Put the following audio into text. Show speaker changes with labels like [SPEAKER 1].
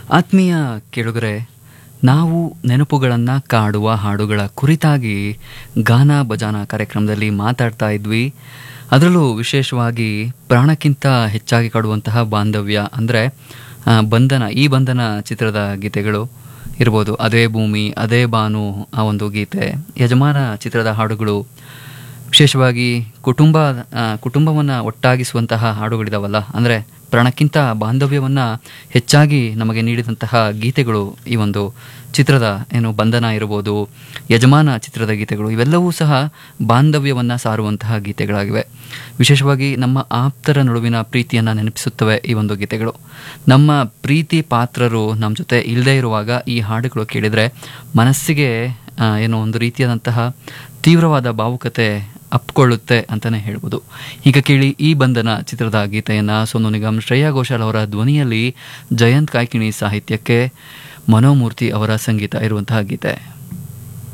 [SPEAKER 1] ಆತ್ಮೀಯ ಕೇಳುಗರೆ ನಾವು ನೆನಪುಗಳನ್ನು ಕಾಡುವ ಹಾಡುಗಳ ಕುರಿತಾಗಿ ಗಾನ ಭಜಾನ ಕಾರ್ಯಕ್ರಮದಲ್ಲಿ ಮಾತಾಡ್ತಾ ಇದ್ವಿ ಅದರಲ್ಲೂ ವಿಶೇಷವಾಗಿ ಪ್ರಾಣಕ್ಕಿಂತ ಹೆಚ್ಚಾಗಿ ಕಾಡುವಂತಹ ಬಾಂಧವ್ಯ ಅಂದರೆ ಬಂಧನ ಈ ಬಂಧನ ಚಿತ್ರದ ಗೀತೆಗಳು ಇರ್ಬೋದು ಅದೇ ಭೂಮಿ ಅದೇ ಬಾನು ಆ ಒಂದು ಗೀತೆ ಯಜಮಾನ ಚಿತ್ರದ ಹಾಡುಗಳು ವಿಶೇಷವಾಗಿ ಕುಟುಂಬ ಕುಟುಂಬವನ್ನು ಒಟ್ಟಾಗಿಸುವಂತಹ ಹಾಡುಗಳಿದಾವಲ್ಲ ಅಂದರೆ ಪ್ರಾಣಕ್ಕಿಂತ ಬಾಂಧವ್ಯವನ್ನು ಹೆಚ್ಚಾಗಿ ನಮಗೆ ನೀಡಿದಂತಹ ಗೀತೆಗಳು ಈ ಒಂದು ಚಿತ್ರದ ಏನು ಬಂಧನ ಇರ್ಬೋದು ಯಜಮಾನ ಚಿತ್ರದ ಗೀತೆಗಳು ಇವೆಲ್ಲವೂ ಸಹ ಬಾಂಧವ್ಯವನ್ನು ಸಾರುವಂತಹ ಗೀತೆಗಳಾಗಿವೆ ವಿಶೇಷವಾಗಿ ನಮ್ಮ ಆಪ್ತರ ನಡುವಿನ ಪ್ರೀತಿಯನ್ನು ನೆನಪಿಸುತ್ತವೆ ಈ ಒಂದು ಗೀತೆಗಳು ನಮ್ಮ ಪ್ರೀತಿ ಪಾತ್ರರು ನಮ್ಮ ಜೊತೆ ಇಲ್ಲದೇ ಇರುವಾಗ ಈ ಹಾಡುಗಳು ಕೇಳಿದರೆ ಮನಸ್ಸಿಗೆ ಆ, ಏನೋ ಒಂದು ರೀತಿಯಾದಂತಹ ತೀವ್ರವಾದ ಭಾವುಕತೆ ಅಪ್ಕೊಳ್ಳುತ್ತೆ ಅಂತಲೇ ಹೇಳ್ಬೋದು ಈಗ ಕೇಳಿ ಈ ಬಂಧನ ಚಿತ್ರದ ಗೀತೆಯನ್ನು ಸೋನು ನಿಗಮ್ ಶ್ರೇಯಾ ಘೋಷಾಲ್ ಅವರ ಧ್ವನಿಯಲ್ಲಿ ಜಯಂತ್ ಕಾಯ್ಕಿಣಿ ಸಾಹಿತ್ಯಕ್ಕೆ ಮನೋಮೂರ್ತಿ ಅವರ ಸಂಗೀತ ಇರುವಂತಹ ಗೀತೆ